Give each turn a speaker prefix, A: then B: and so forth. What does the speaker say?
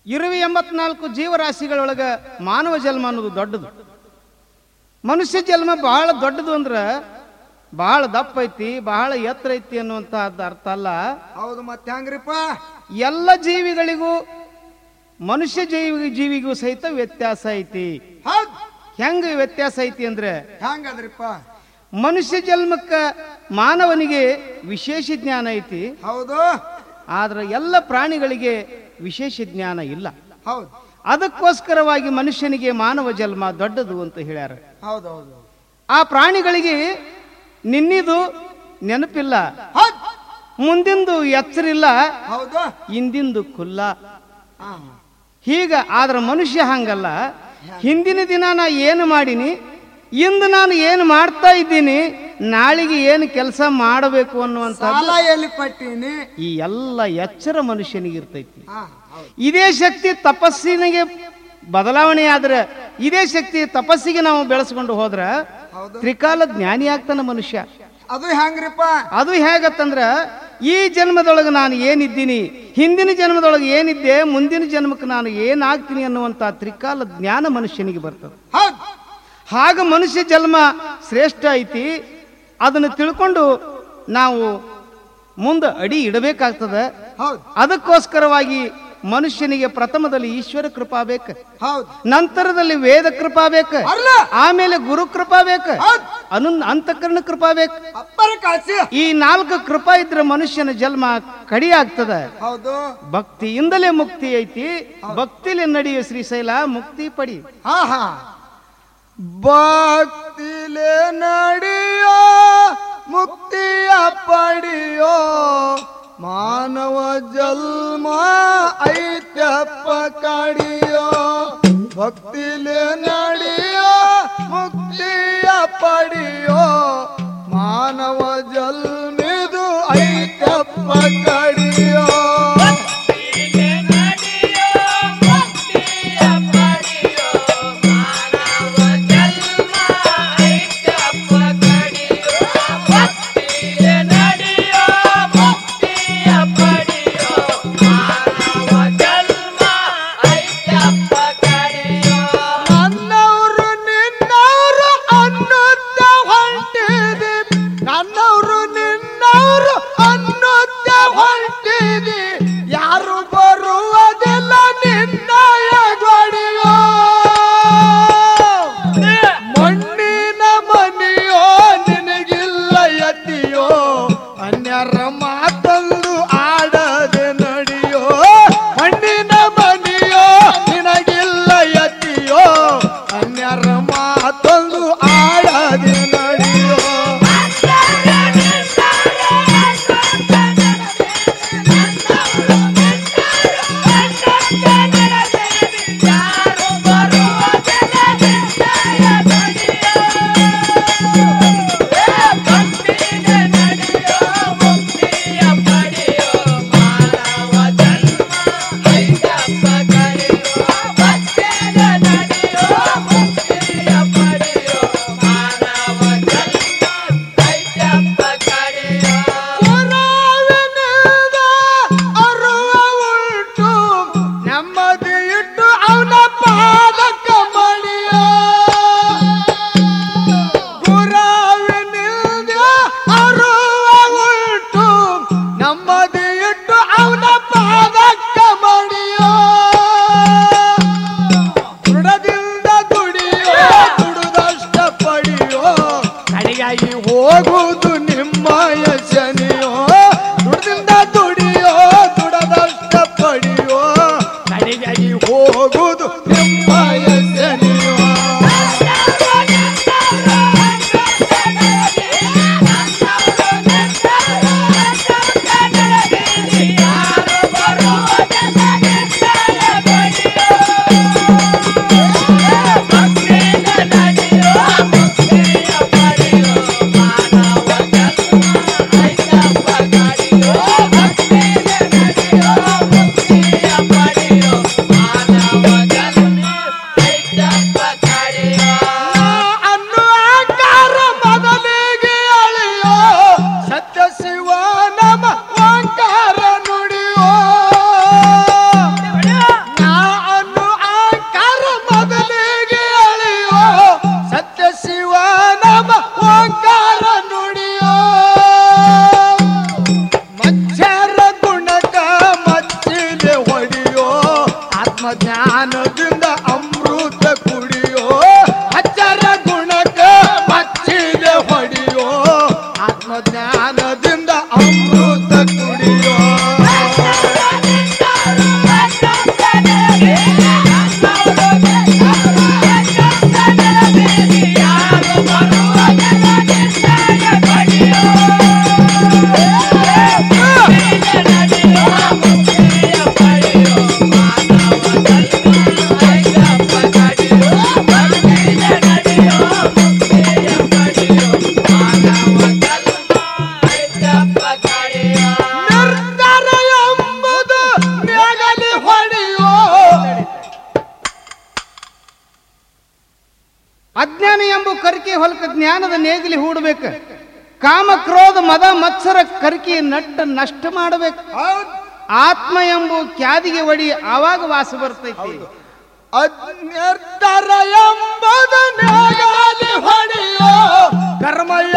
A: ಇರುವೆ ಎಂಬತ್ನಾಲ್ಕು ಜೀವರಾಶಿಗಳೊಳಗ ಮಾನವ ಜನ್ಮ ಅನ್ನೋದು ದೊಡ್ಡದು ಮನುಷ್ಯ ಜನ್ಮ ಬಹಳ ದೊಡ್ಡದು ಅಂದ್ರ ಬಹಳ ದಪ್ಪ ಐತಿ ಬಹಳ ಎತ್ತರ ಐತಿ ಅನ್ನುವಂತಹದ್ದು ಅರ್ಥ ಅಲ್ಲ
B: ಹೌದು ಮತ್ತೆ ಹೆಂಗ್ರಿಪ್ಪ
A: ಎಲ್ಲ ಜೀವಿಗಳಿಗೂ ಮನುಷ್ಯ ಜೀವಿ ಜೀವಿಗೂ ಸಹಿತ ವ್ಯತ್ಯಾಸ ಐತಿ
B: ಹೌದ್
A: ಹೆಂಗ ವ್ಯತ್ಯಾಸ ಐತಿ ಅಂದ್ರೆ
B: ಹೆಂಗದ್ರಿಪ್ಪ
A: ಮನುಷ್ಯ ಜನ್ಮಕ್ಕ ಮಾನವನಿಗೆ ವಿಶೇಷ ಜ್ಞಾನ ಐತಿ
B: ಹೌದು
A: ಆದ್ರೆ ಎಲ್ಲ ಪ್ರಾಣಿಗಳಿಗೆ ವಿಶೇಷ ಜ್ಞಾನ ಇಲ್ಲ
B: ಹೌದು
A: ಅದಕ್ಕೋಸ್ಕರವಾಗಿ ಮನುಷ್ಯನಿಗೆ ಮಾನವ ಜನ್ಮ ದೊಡ್ಡದು ಅಂತ ಹೇಳ್ಯಾರ
B: ಹೌದು ಹೌದು
A: ಆ ಪ್ರಾಣಿಗಳಿಗೆ ನಿನ್ನಿದು ನೆನಪಿಲ್ಲ
B: ಹೌದ್
A: ಮುಂದಿಂದು ಎಚ್ಚರಿಲ್ಲ
B: ಹೌದು
A: ಇಂದಿಂದು ಕುಲ್ಲ
B: ಹಾ
A: ಹೀಗ ಆದ್ರೆ ಮನುಷ್ಯ ಹಂಗಲ್ಲ ಹಿಂದಿನ ದಿನ ನಾ ಏನು ಮಾಡೀನಿ ಇಂದು ನಾನು ಏನು ಮಾಡ್ತಾ ಇದ್ದೀನಿ ನಾಳೆಗೆ ಏನು ಕೆಲಸ ಮಾಡಬೇಕು ಅನ್ನುವಂಥ
B: ಸಾಲ ಎಲ್ಲಿ ಪಟ್ಟೀನಿ
A: ಈ ಎಲ್ಲ ಎಚ್ಚರ ಮನುಷ್ಯನಿಗೆ ಇರ್ತೈತಿ
B: ಹಾ ಹೌದು
A: ಇದೇ ಶಕ್ತಿ ತಪಸ್ಸಿನಿಗೆ ಬದಲಾವಣೆ ಆದ್ರೆ ಇದೇ ಶಕ್ತಿ ತಪಸ್ಸಿಗೆ ನಾವು ಬೆಳೆಸ್ಕೊಂಡು ಹೋದ್ರ
B: ಹೌದು
A: ತ್ರಿಕಾಲ ಜ್ಞಾನಿ ಆಗ್ತಾನ ಮನುಷ್ಯ
B: ಅದು ಹೆಂಗ್ರಿಪ್ಪ
A: ಅದು ಹೇಗತ್ತಂದ್ರ ಈ ಜನ್ಮದೊಳಗೆ ನಾನು ಏನಿದ್ದೀನಿ ಹಿಂದಿನ ಜನ್ಮದೊಳಗೆ ಏನಿದ್ದೆ ಮುಂದಿನ ಜನ್ಮಕ್ಕೆ ನಾನು ಏನಾಗ್ತೀನಿ ಅನ್ನುವಂಥ ತ್ರಿಕಾಲ ಜ್ಞಾನ ಮನುಷ್ಯನಿಗೆ ಬರ್ತದೆ
B: ಹೌದ್
A: ಹಾಗ ಮನುಷ್ಯ ಜನ್ಮ ಶ್ರೇಷ್ಠ ಐತಿ ಅದನ್ನು ತಿಳ್ಕೊಂಡು ನಾವು ಮುಂದೆ ಅಡಿ ಇಡಬೇಕಾಗ್ತದೆ
B: ಹೌದ್
A: ಅದಕ್ಕೋಸ್ಕರವಾಗಿ ಮನುಷ್ಯನಿಗೆ ಪ್ರಥಮದಲ್ಲಿ ಈಶ್ವರ ಕೃಪಾ ಬೇಕು
B: ಹೌದ್
A: ನಂತರದಲ್ಲಿ ವೇದ ಕೃಪಾ ಬೇಕು
B: ಅಲ್ಲ
A: ಆಮೇಲೆ ಗುರು ಕೃಪಾ ಬೇಕು
B: ಹೌದ್
A: ಅನು ಅಂತಃಕರಣ ಕೃಪಾ ಬೇಕು
B: ಅಪ್ಪರ ಕಾಸಿ
A: ಈ ನಾಲ್ಕು ಕೃಪಾ ಇದ್ರೆ ಮನುಷ್ಯನ ಜನ್ಮ ಕಡಿ ಆಗ್ತದೆ
B: ಹೌದು
A: ಭಕ್ತಿಯಿಂದಲೇ ಮುಕ್ತಿ ಐತಿ ಭಕ್ತಿಲಿ ನಡೆಯುವ ಶ್ರೀಶೈಲ ಮುಕ್ತಿ ಪಡಿ
B: ಹಾ ಹಾ ಭಕ್ತಿಲೆ ನಡಿಯೋ ಮುಕ್ತಿಯ ಪಡಿಯೋ ಮಾನವ ಜನ್ಮ ಐತ್ಯಪ್ಪ ಕಡಿಯೋ ಭಕ್ತಿಲೆ ನಡಿಯೋ ಮುಕ್ತಿಯ ಪಡಿಯೋ ಮಾನವ ಜನ್ಮಿದು ಐತ್ಯಪ್ಪ ಕಡಿಯೋ ನನ್ನವರು ನಿನ್ನವರು ಅನ್ನುತ್ತ ಹೊಂಟಿದೆ ನನ್ನವರು ನಿನ್ನವರು ಅನ್ನುತ್ತ ಹೊಂಟಿದೆ ಯಾರು ಬರುವುದಿಲ್ಲ ನಿನ್ನಯ ಗೊಡಿಯೋ ಮಣ್ಣಿನ ಮನೆಯೋ ನಿನಗಿಲ್ಲ ಯತಿಯೋ ಅನ್ಯರ ಮಾತಂದು ಆಡದೆ ನಡಿಯೋ ಮಣ್ಣಿನ ಮನೆಯೋ ನಿನಗಿಲ್ಲ ಯತಿಯೋ ಅನ್ಯರ ಮಾತಂದು ಆಡದೆ ನಡಿಯೋ ಪುರಾವೆನಿಲ್ದ ಅರುವ ಉಂಟು ನೆಮ್ಮದಿ ಇಟ್ಟು ಅವನ ಪಾದಕ ಮಣಿಯೋ ಪುರಾವೆನಿಲ್ದ ಅರುವ ಉಂಟು ನೆಮ್ಮದಿ ಇಟ್ಟು ಅವನ ಪಾದಕ ಮಣಿಯೋ ದೃಢದಿಂದ ದುಡಿಯೋ ದುಡಿದಷ್ಟ ಪಡಿಯೋ ಕಡೆಯಾಗಿ ಹೋಗುವುದು ನಿಮ್ಮಯ ಶನಿಯೋ ದುಡ್ದಿಂದ ದುಡಿಯೋ ದುಡದಷ್ಟ ಪಡಿಯೋ ಕಡೆಯಾಗಿ ಹೋಗುವುದು ನಿಮ್ಮಯ ಶನಿಯೋ ಆತ್ಮಜ್ಞಾನದಿಂದ ಅಮೃತ ಕುಡಿಯೋ ಅಚ್ಚರ ಗುಣಕ ಮಚ್ಚಿದ ಹೊಡಿಯೋ ಆತ್ಮಜ್ಞಾನದಿಂದ ಅಮೃತ ಕುಡಿಯೋ ನಿರ್ಧಾರ ಎಂಬುದು ನೆಗಲಿ ಹೊಡೆಯೋ
A: ಅಜ್ಞಾನ ಎಂಬ ಕರಿಕೆ ಹೊಲಕ ಜ್ಞಾನದ ನೇಗಿಲಿ ಹೂಡಬೇಕು ಕಾಮ ಕ್ರೋಧ ಮದ ಮತ್ಸರ ಕರಿಕೆ ನಟ್ಟ ನಷ್ಟ ಮಾಡಬೇಕು
B: ಹೌದ್.
A: ಆತ್ಮ ಎಂಬು ಕ್ಯಾದಿಗೆ ಒಡಿ ಆವಾಗ ವಾಸ ಬರ್ತೈತಿ
B: ಅದ್ ನಿರ್ಧಾರ ಎಂಬುದು ನೆಗಲಿ ಹೊಡೆಯೋ ಕರ್ಮ